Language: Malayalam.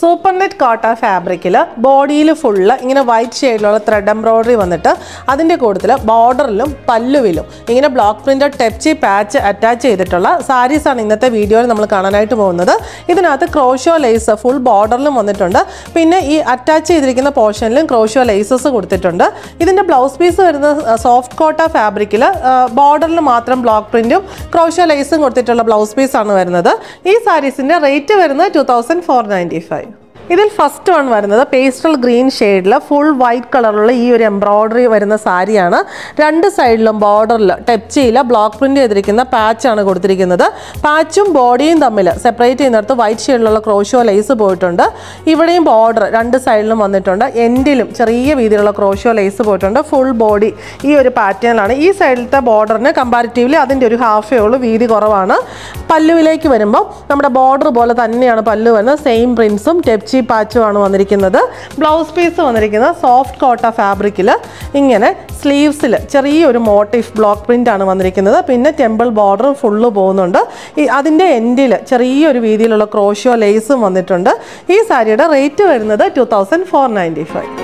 സൂപ്പർ നെറ്റ് കോട്ട ഫാബ്രിക്കിൽ ബോഡിയിൽ ഫുള്ള് ഇങ്ങനെ വൈറ്റ് ഷെയ്ഡിലുള്ള ത്രെഡ് എംബ്രോയിഡറി വന്നിട്ട് അതിൻ്റെ കൂട്ടത്തിൽ ബോർഡറിലും പല്ലുവിലും ഇങ്ങനെ ബ്ലോക്ക് പ്രിൻ്റ് ടെപ്ചി പാച്ച് അറ്റാച്ച് ചെയ്തിട്ടുള്ള സാരീസാണ് ഇന്നത്തെ വീഡിയോയിൽ നമ്മൾ കാണാനായിട്ട് പോകുന്നത് ഇതിനകത്ത് ക്രോഷോ ലേസ് ഫുൾ ബോർഡറിലും വന്നിട്ടുണ്ട് പിന്നെ ഈ അറ്റാച്ച് ചെയ്തിരിക്കുന്ന പോർഷനിലും ക്രോഷോ ലേസസ് കൊടുത്തിട്ടുണ്ട് ഇതിൻ്റെ ബ്ലൗസ് പീസ് വരുന്നത് സോഫ്റ്റ് കോട്ട ഫാബ്രിക്കിൽ ബോർഡറിൽ മാത്രം ബ്ലോക്ക് പ്രിൻറ്റും ക്രോഷോ ലേസും കൊടുത്തിട്ടുള്ള ബ്ലൗസ് പീസാണ് വരുന്നത് ഈ സാരീസിൻ്റെ റേറ്റ് വരുന്നത് two thousand four ninety five ഇതിൽ ഫസ്റ്റ് വൺ വരുന്നത് പേസ്റ്റൽ ഗ്രീൻ ഷെയ്ഡിൽ ഫുൾ വൈറ്റ് കളറുള്ള ഈ ഒരു എംബ്രോയ്ഡറി വരുന്ന സാരിയാണ് രണ്ട് സൈഡിലും ബോർഡറിൽ ടെപ്ചിയിൽ ബ്ലോക്ക് പ്രിന്റ് ചെയ്തിരിക്കുന്ന പാച്ചാണ് കൊടുത്തിരിക്കുന്നത് പാച്ചും ബോഡിയും തമ്മിൽ സെപ്പറേറ്റ് ചെയ്യുന്നിടത്ത് വൈറ്റ് ഷെയ്ഡിലുള്ള ക്രോഷോ ലേസ് പോയിട്ടുണ്ട് ഇവിടെയും ബോർഡർ രണ്ട് സൈഡിലും വന്നിട്ടുണ്ട് എൻഡിലും ചെറിയ രീതിയിലുള്ള ക്രോഷോ ലേസ് പോയിട്ടുണ്ട് ഫുൾ ബോഡി ഈ ഒരു പാറ്റേണിലാണ് ഈ സൈഡിലത്തെ ബോർഡറിന് കമ്പാരിറ്റീവ്ലി അതിൻ്റെ ഒരു ഹാഫേ ഉള്ളൂ വീതി കുറവാണ് പല്ലുവിലേക്ക് വരുമ്പോൾ നമ്മുടെ ബോർഡർ പോലെ തന്നെയാണ് പല്ലു വരുന്നത് സെയിം പ്രിൻസും ടെപ്ചി പാച്ചുമാണ് വന്നിരിക്കുന്നത് ബ്ലൗസ് പീസ് വന്നിരിക്കുന്നത് സോഫ്റ്റ് കോട്ട ഫാബ്രിക്കിൽ ഇങ്ങനെ സ്ലീവ്സിൽ ചെറിയൊരു മോട്ടീഫ് ബ്ലോക്ക് പ്രിൻ്റ് ആണ് വന്നിരിക്കുന്നത് പിന്നെ ടെമ്പിൾ ബോർഡർ ഫുള്ള് പോകുന്നുണ്ട് ഈ അതിൻ്റെ എൻഡിൽ ചെറിയൊരു രീതിയിലുള്ള ക്രോഷ്യോ ലേസും വന്നിട്ടുണ്ട് ഈ സാരിയുടെ റേറ്റ് വരുന്നത് two thousand four ninety five